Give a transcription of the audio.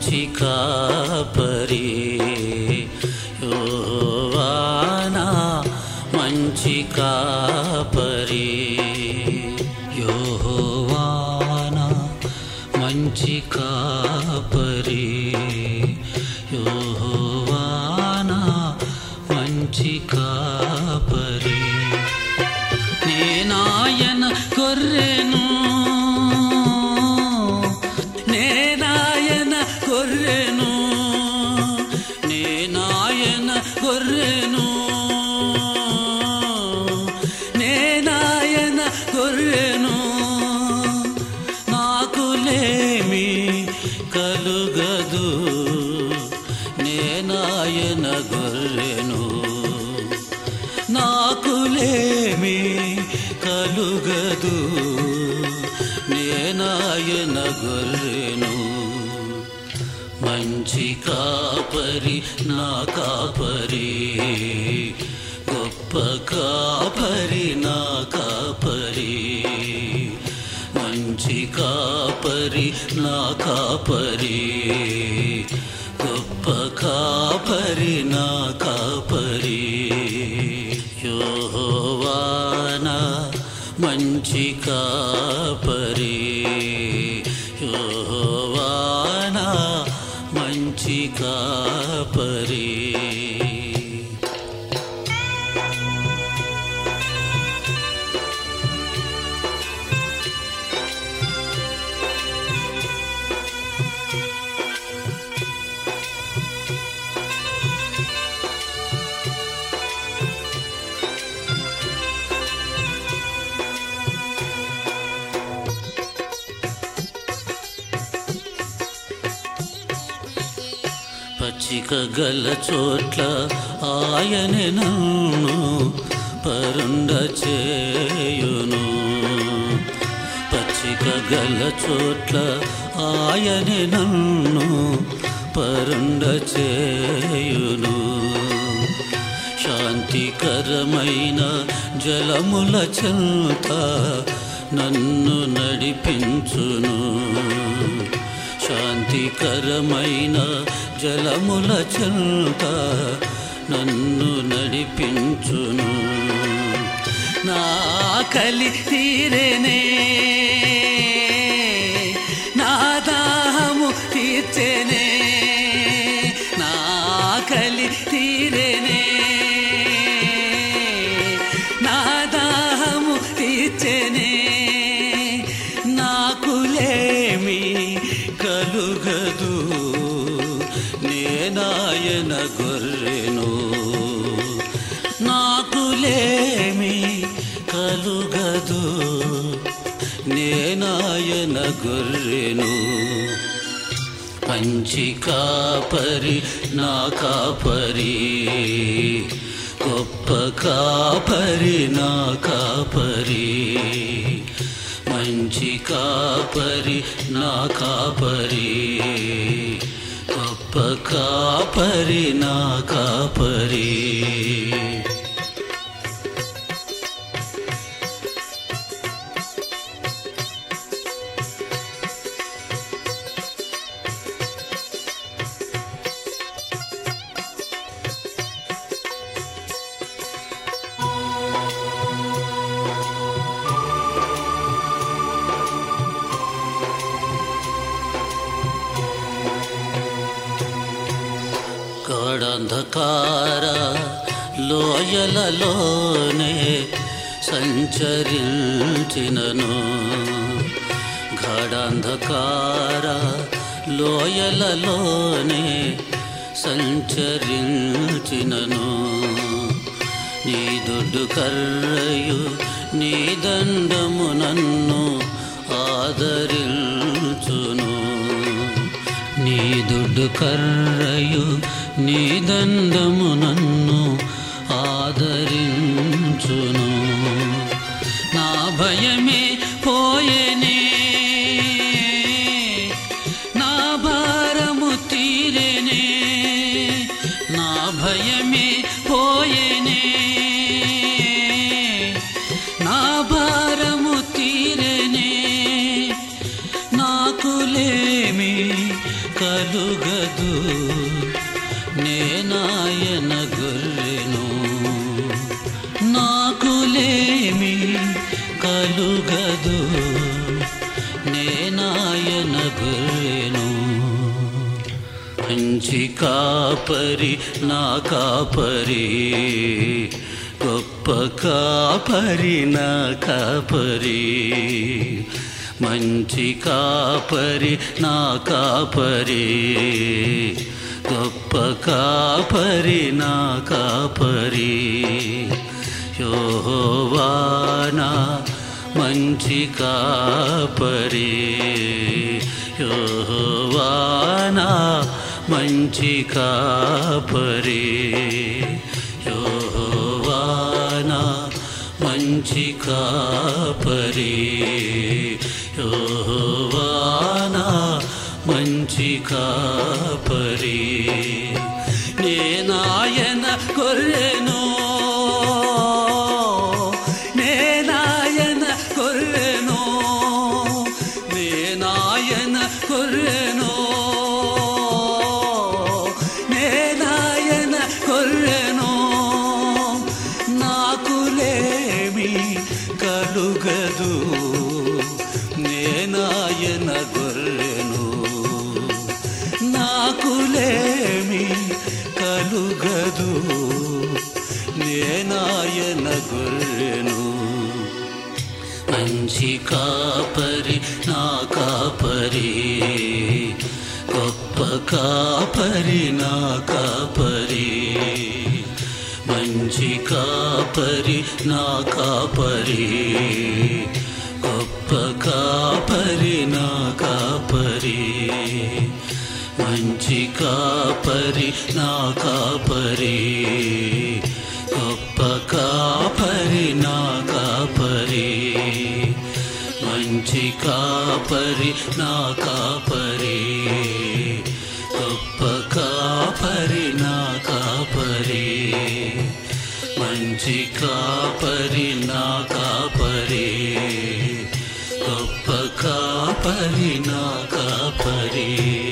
మంచి కాపరి యోవానా మంచి కాపరి యోవానా మంచి కాపరి యోవానా మంచి కాపరి నేనాయన గొర్రెను నేనాయన గొర్రెను నేనాయన గొర్రెను నేనాయన గొర్రెను నాకు లేమి కలుగదు నేనాయన గొర్రెను నాకులేమి కలుగదు నేనాయన గొర్రెను మంచి కాపరి నా కాపరి గొప్ప కాపరి నా కాపరి మంచి కాపరి నా కాపరి గొప్ప కాపరి నా కాపరి యోవానా మంచి కాపరి యోవానా మంచి కాపరి పచ్చిక గల చోట్ల ఆయనే నన్ను పరుండ చేయును పచ్చిక గల చోట్ల ఆయనే నన్ను పరుండ చేయును శాంతికరమైన జలముల చెంత నన్ను నడిపించును శాంతికరమైన జలముల చెంత నన్ను నడిపించును నా కలి తీరేనే నా దాహము తీర్చెనే నా కలి తీరేనే నా దాహము తీర్చెనే నాకులేమి కలుగదు నేనాయన గొర్రెను నాకులేమి కలుగదు నేనాయన గొర్రెను మంచి కాపరి నా కాపరి గొప్ప కాపరి నా కాపరి మంచి కాపరి నా కాపరి గొప్ప కాపరి నా కాపరి గాఢంధకార లోయలలోనే సంచరించినను గాఢంధకార లోయలలోనే సంచరించినను నీ దొడ్డు కర్రయు నీ దండము నన్ను ఆదరించును నీ దుడ్డు కర్రయు నీ దండము నన్ను ఆదరించును నా భయమే పోయేనే నా భారము తీరేనే నా భయమే పోయేనే నా భారము తీరేనే నాకులేమి కలుగ మంచి కాపరి నా కాపరి గొప్ప కాపరి నా కాపరి మంచి కాపరి నా కాపరి గొప్ప కాపరి నా కాపరి యోవానా మంచి కాపరి యోవానా మంచి కాపరి యోవానా మంచి కాపరి యోవానా మంచి కాపరి నేనాయన గొర్రెను నేనాయన గొర్రెను నేనాయన గొర్రెను నేనాయన గొర్రెను నాకులేమి కలుగదు నేనాయన గొర్రెను నాకులేమి కలుగదు నేనాయన గొర్రెను మంచి కాపరి నా కాపరి గొప్ప కాపరి నా కాపరి మంచి కాపరి నా కాపరి గొప్ప కాపరి నా కాపరి మంచి కాపరి నా కాపరి గొప్ప కాపరి నా కాపరి మంచి కాపరి నా కాపరి గొప్ప కాపరి నా కాపరి మంచి కాపరి నా కాపరి గొప్ప కాపరి నా కాపరి